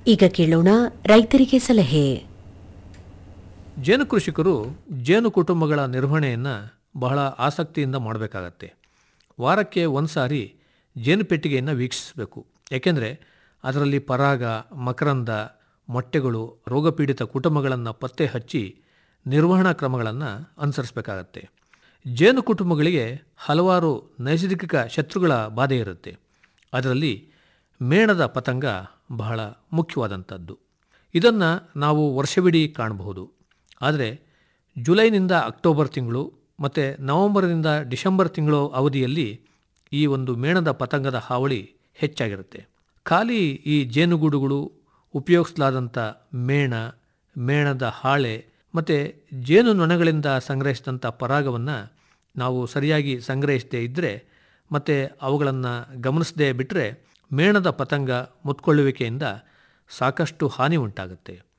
ಈಗ ಕೇಳೋಣ ರೈತರಿಗೆ ಸಲಹೆ ಜೇನು ಕೃಷಿಕರು ಜೇನು ಕುಟುಂಬಗಳ ನಿರ್ವಹಣೆಯನ್ನು ಬಹಳ ಆಸಕ್ತಿಯಿಂದ ಮಾಡಬೇಕಾಗತ್ತೆ ವಾರಕ್ಕೆ ಒಂದು ಸಾರಿ ಜೇನು ಪೆಟ್ಟಿಗೆಯನ್ನು ವೀಕ್ಷಿಸಬೇಕು ಏಕೆಂದರೆ ಅದರಲ್ಲಿ ಪರಾಗ ಮಕರಂದ ಮೊಟ್ಟೆಗಳು ರೋಗಪೀಡಿತ ಕುಟುಂಬಗಳನ್ನು ಪತ್ತೆ ಹಚ್ಚಿ ನಿರ್ವಹಣಾ ಕ್ರಮಗಳನ್ನು ಅನುಸರಿಸಬೇಕಾಗತ್ತೆ ಜೇನು ಕುಟುಂಬಗಳಿಗೆ ಹಲವಾರು ನೈಸರ್ಗಿಕ ಶತ್ರುಗಳ ಬಾಧೆ ಇರುತ್ತೆ ಅದರಲ್ಲಿ ಮೇಣದ ಪತಂಗ ಬಹಳ ಮುಖ್ಯವಾದಂಥದ್ದು ಇದನ್ನು ನಾವು ವರ್ಷವಿಡೀ ಕಾಣಬಹುದು ಆದರೆ ಜುಲೈನಿಂದ ಅಕ್ಟೋಬರ್ ತಿಂಗಳು ಮತ್ತು ನವೆಂಬರ್ನಿಂದ ಡಿಸೆಂಬರ್ ತಿಂಗಳು ಅವಧಿಯಲ್ಲಿ ಈ ಒಂದು ಮೇಣದ ಪತಂಗದ ಹಾವಳಿ ಹೆಚ್ಚಾಗಿರುತ್ತೆ ಖಾಲಿ ಈ ಜೇನುಗೂಡುಗಳು ಉಪಯೋಗಿಸಲಾದಂಥ ಮೇಣ ಮೇಣದ ಹಾಳೆ ಮತ್ತು ಜೇನು ನೊಣಗಳಿಂದ ಸಂಗ್ರಹಿಸಿದಂಥ ಪರಾಗವನ್ನು ನಾವು ಸರಿಯಾಗಿ ಸಂಗ್ರಹಿಸದೇ ಇದ್ದರೆ ಮತ್ತು ಅವುಗಳನ್ನು ಗಮನಿಸದೇ ಬಿಟ್ಟರೆ ಮೇಣದ ಪತಂಗ ಮುತ್ಕೊಳ್ಳುವಿಕೆಯಿಂದ ಸಾಕಷ್ಟು ಹಾನಿ ಉಂಟಾಗುತ್ತೆ